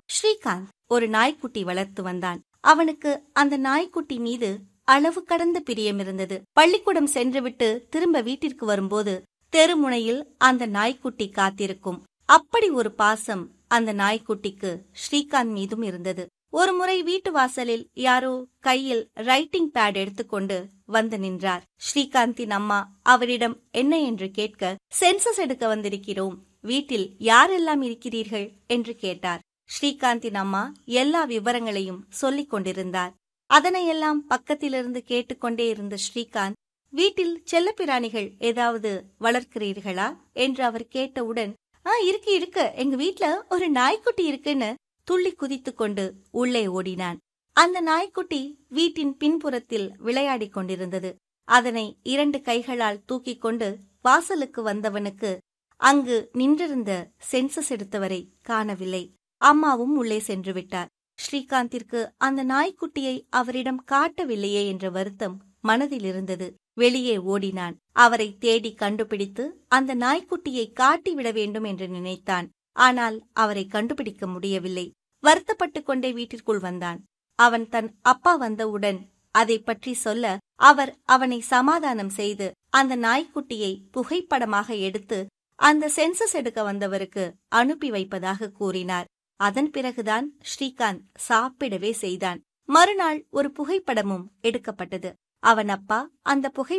ஸ்ரீகாந்த் ஒரு நாய்க்குட்டி வளர்த்து வந்தான் அவனுக்கு அந்த நாய்க்குட்டி மீது அளவு கடந்த பிரியம் இருந்தது பள்ளிக்கூடம் சென்றுவிட்டு திரும்ப வீட்டிற்கு வரும்போது தெருமுனையில் அந்த நாய்க்குட்டி காத்திருக்கும் அப்படி ஒரு பாசம் அந்த நாய்க்குட்டிக்கு ஸ்ரீகாந்த் மீதும் இருந்தது ஒரு முறை வீட்டு வாசலில் யாரோ கையில் ரைட்டிங் பேட் எடுத்துக்கொண்டு வந்து நின்றார் ஸ்ரீகாந்தின் அம்மா அவரிடம் என்ன என்று கேட்க சென்சஸ் எடுக்க வந்திருக்கிறோம் வீட்டில் யாரெல்லாம் இருக்கிறீர்கள் என்று கேட்டார் ஸ்ரீகாந்தின் அம்மா எல்லா விவரங்களையும் சொல்லிக் கொண்டிருந்தார் அதனையெல்லாம் பக்கத்திலிருந்து கேட்டுக்கொண்டே இருந்த ஸ்ரீகாந்த் வீட்டில் செல்லப்பிராணிகள் ஏதாவது வளர்க்கிறீர்களா என்று அவர் கேட்டவுடன் ஆ இருக்கு இருக்கு எங்க வீட்ல ஒரு நாய்க்குட்டி இருக்குன்னு துள்ளி குதித்து கொண்டு உள்ளே ஓடினான் அந்த நாய்க்குட்டி வீட்டின் பின்புறத்தில் விளையாடிக் கொண்டிருந்தது அதனை இரண்டு கைகளால் தூக்கிக் கொண்டு வாசலுக்கு வந்தவனுக்கு அங்கு நின்றிருந்த சென்சஸ் எடுத்தவரை காணவில்லை அம்மாவும் உள்ளே சென்று விட்டார் ஸ்ரீகாந்திற்கு அந்த நாய்க்குட்டியை அவரிடம் காட்டவில்லையே என்ற வருத்தம் மனதில் இருந்தது வெளியே ஓடினான் அவரை தேடி கண்டுபிடித்து அந்த நாய்க்குட்டியை காட்டிவிட வேண்டும் என்று நினைத்தான் ஆனால் அவரை கண்டுபிடிக்க முடியவில்லை வருத்தப்பட்டுக் கொண்டே வீட்டிற்குள் வந்தான் அவன் தன் அப்பா வந்தவுடன் அதை பற்றி சொல்ல அவர் அவனை சமாதானம் செய்து அந்த நாய்க்குட்டியை புகைப்படமாக எடுத்து அந்த சென்சஸ் எடுக்க வந்தவருக்கு அனுப்பி வைப்பதாக கூறினார் அதன் பிறகுதான் ஸ்ரீகாந்த் சாப்பிடவே செய்தான் மறுநாள் ஒரு புகைப்படமும் எடுக்கப்பட்டது அவன் அப்பா அந்த புகை